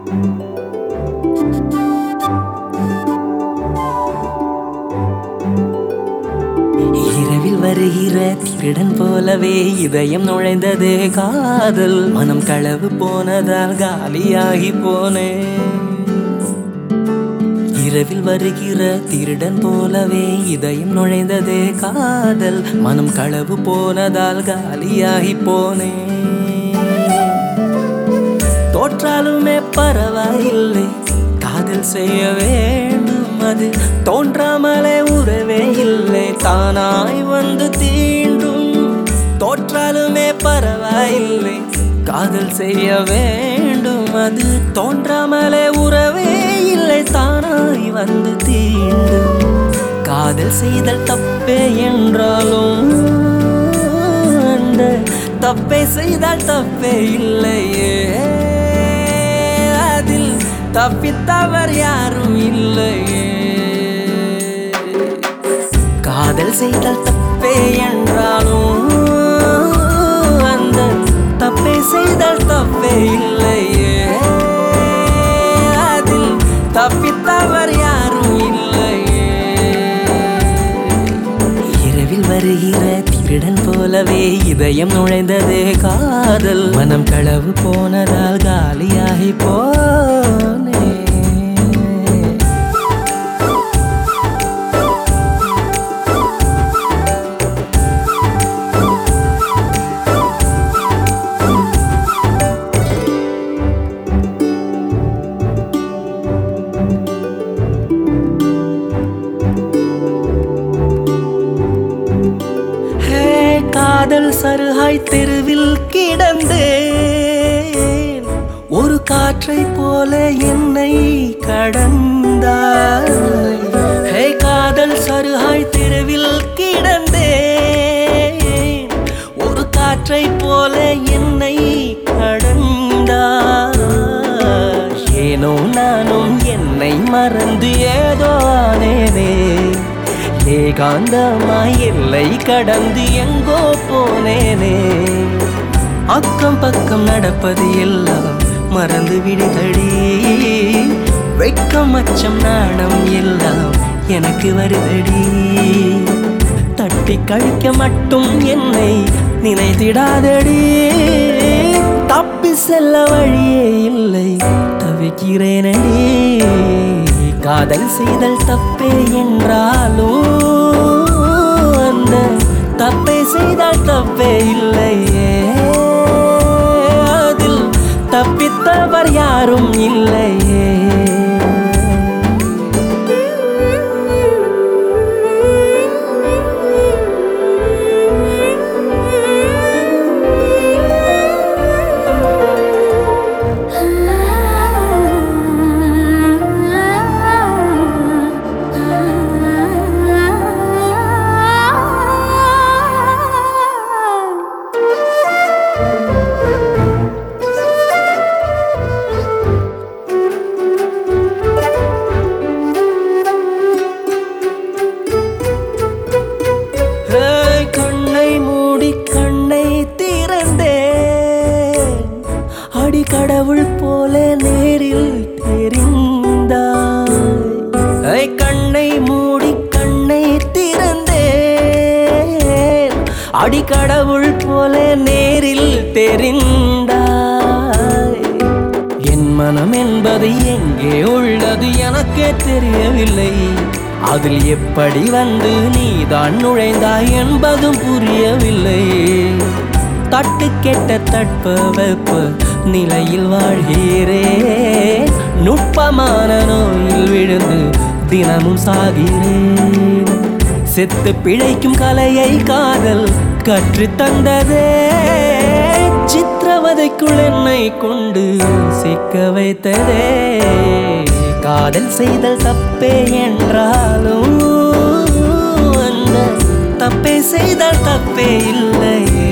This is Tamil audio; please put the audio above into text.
இரவில் வருகிற திருடன் போலவே இதயம் நுழைந்ததே காதல் மனம் களவு போனதால் காலியாகி போனேன் இரவில் வருகிற திருடன் போலவே இதயம் நுழைந்ததே காதல் மனம் களவு போனதால் காலியாகி போனேன் தோற்றாலுமே பரவாயில்லை காதல் செய்ய வேண்டும் அது தோன்றாமலே உறவே இல்லை தானாய் வந்து தீண்டும் தோற்றாலுமே பரவாயில்லை காதல் செய்ய வேண்டும் அது தோன்றாமலே உறவே இல்லை தானாய் வந்து தீண்டும் காதல் செய்தல் தப்பே என்றாலும் அந்த தப்பை செய்தால் தப்பே இல்லையே அதில் தப்பித்தவர் யாரும் இல்லையே காதல் செய்தால் தப்பே என்றாலும் அந்த தப்பை செய்தால் தப்பே இல்லையே அதில் தப்பித்தவர் யாரும் இல்லையே இரவில் வருகிற திருடன் போலவே இதயம் நுழைந்ததே காதல் மனம் களவு போனதால் காலியாகி போனே ஹே காதல் சருகாய் தெருவில் கிடந்தேன் ஒரு காற்றை போல என்னை கடந்தாய் ஹே காதல் சருகாய் தெருவில் கிடந்தேன் ஒரு காற்றை போல என்னை கடந்தாய் ஏனோ நானும் என்னை மறந்து ஏதோ ஆனேனே ஏகாந்தமாய் எல்லை கடந்து எங்கோ போனேனே அக்கம் பக்கம் நடப்பது எல்லாம் மறந்து விடுதடி வெட்கம் அச்சம் நாணம் எல்லாம் எனக்கு வருதடி தட்டி கழிக்க மட்டும் என்னை நினைத்திடாதடி தப்பி செல்ல வழியே இல்லை தவிக்கிறேனடி காதல் செய்தல் தப்பே என்றாலும் அந்த தப்பை செய்தால் தப்பே இல்லையே அதில் தப்பித்தவர் யாரும் இல்லையே ஏய், கண்ணை மூடி கண்ணை திறந்தேன் அடி கடவுள் போல நேரில் தெரிந்தாய் ஏய், கண்ணை மூடி கண்ணை திறந்தேன் அடி கடவுள் போல நேரில் தெரிந்தாய் என் மனம் என்பது எங்கே உள்ளது எனக்கே தெரியவில்லை அதில் எப்படி வந்து நீதான் நுழைந்தாய் என்பதும் புரியவில்லை தட்டு கெட்ட தட்ப வெப்ப நிலையில் வாழ்கிறேன் நுட்பமான நோயில் விழுந்து தினமும் சாகிறேன் செத்து பிழைக்கும் கலையை காதல் கற்று தந்ததே சித்திரவதைக்குள் என்னை கொண்டு சிக்க வைத்ததே காதல் செய்தல் தப்பே என்றாலும் அந்த தப்பை செய்தால் தப்பே இல்லையே